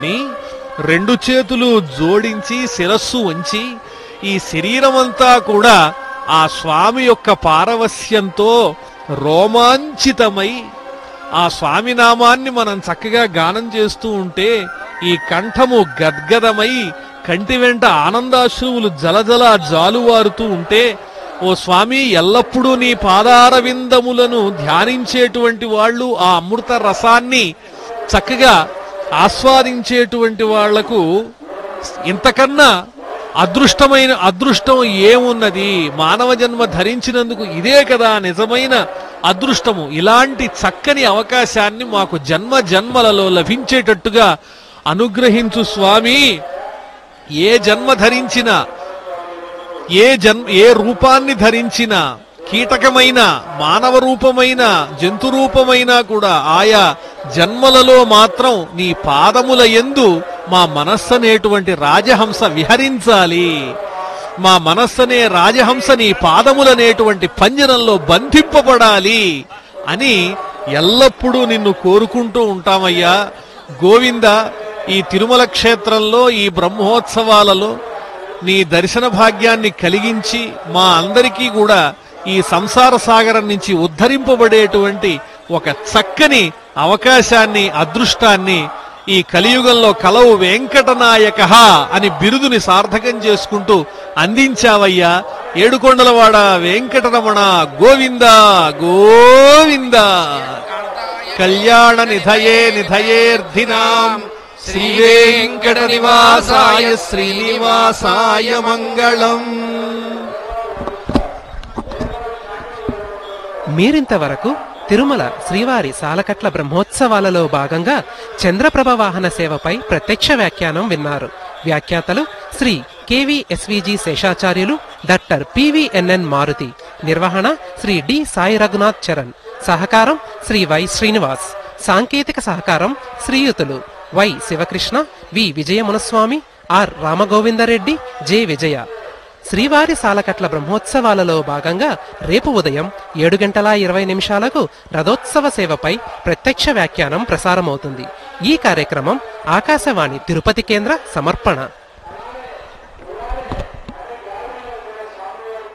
ని రెండు చేతులు జోడించి శిరస్సు వంచి ఈ శరీరమంతా కూడా ఆ స్వామి యొక్క పారవస్యంతో రోమాంచితమై ఆ స్వామి నామాన్ని మనం చక్కగా గానం చేస్తూ ఉంటే ఈ కంఠము గద్గదమై కంటి వెంట ఆనందాశ్రువులు జలజల జాలువారుతూ ఉంటే ఓ స్వామి ఎల్లప్పుడూ నీ పాదార విందములను ధ్యానించేటువంటి వాళ్ళు ఆ అమృత రసాన్ని చక్కగా ఆస్వాదించేటువంటి వాళ్లకు ఇంతకన్నా అదృష్టమైన అదృష్టం ఏమున్నది మానవ జన్మ ధరించినందుకు ఇదే కదా నిజమైన అదృష్టము ఇలాంటి చక్కని అవకాశాన్ని మాకు జన్మ జన్మలలో లభించేటట్టుగా అనుగ్రహించు స్వామి ఏ జన్మ ధరించినా ఏ జన్ ఏ రూపాన్ని ధరించిన కీటకమైన మానవ రూపమైన జంతు రూపమైనా కూడా ఆయా జన్మలలో మాత్రం నీ పాదముల ఎందు మా మనస్సు అనేటువంటి రాజహంస విహరించాలి మా మనస్సనే రాజహంస నీ పాదములనేటువంటి పంజరంలో బంధింపబడాలి అని ఎల్లప్పుడూ నిన్ను కోరుకుంటూ ఉంటామయ్యా గోవింద ఈ తిరుమల క్షేత్రంలో ఈ బ్రహ్మోత్సవాలలో నీ దర్శన భాగ్యాన్ని కలిగించి మా అందరికీ కూడా ఈ సంసార సాగరం నుంచి ఉద్ధరింపబడేటువంటి ఒక చక్కని అవకాశాన్ని అదృష్టాన్ని ఈ కలియుగంలో కలవు వెంకటనాయక అని బిరుదుని సార్థకం చేసుకుంటూ అందించావయ్యా ఏడుకొండలవాడ వెంకటరమణ గోవింద గోవింద కళ్యాణ నిధయే నిధయేర్ధినాం శ్రీ వెంకట నివాసాయ శ్రీనివాసాయ మంగళం మీరింతవరకు తిరుమల శ్రీవారి సాలకట్ల బ్రహ్మోత్సవాలలో భాగంగా చంద్రప్రభ వాహన సేవపై ప్రత్యక్ష వ్యాఖ్యానం విన్నారు వ్యాఖ్యాతలు Shri KVSVG Seshacharyulu doctor PVNN Maruti నిర్వహణ శ్రీ డి సాయి రఘునాథ్ చరణ్ సహకారం శ్రీ వై శ్రీనివాస్ సాంకేతిక సహకారం శ్రీయుతులు Y Sivakrishna V Vijayamunaswamy R Ramagovindareddy J Vijaya శ్రీవారి సాలకట్ల బ్రహ్మోత్సవాలలో భాగంగా రేపు ఉదయం ఏడు గంటల ఇరవై నిమిషాలకు రథోత్సవ సేవపై ప్రత్యక్ష వ్యాఖ్యానం ప్రసారమవుతుంది ఈ కార్యక్రమం ఆకాశవాణి తిరుపతి కేంద్ర సమర్పణ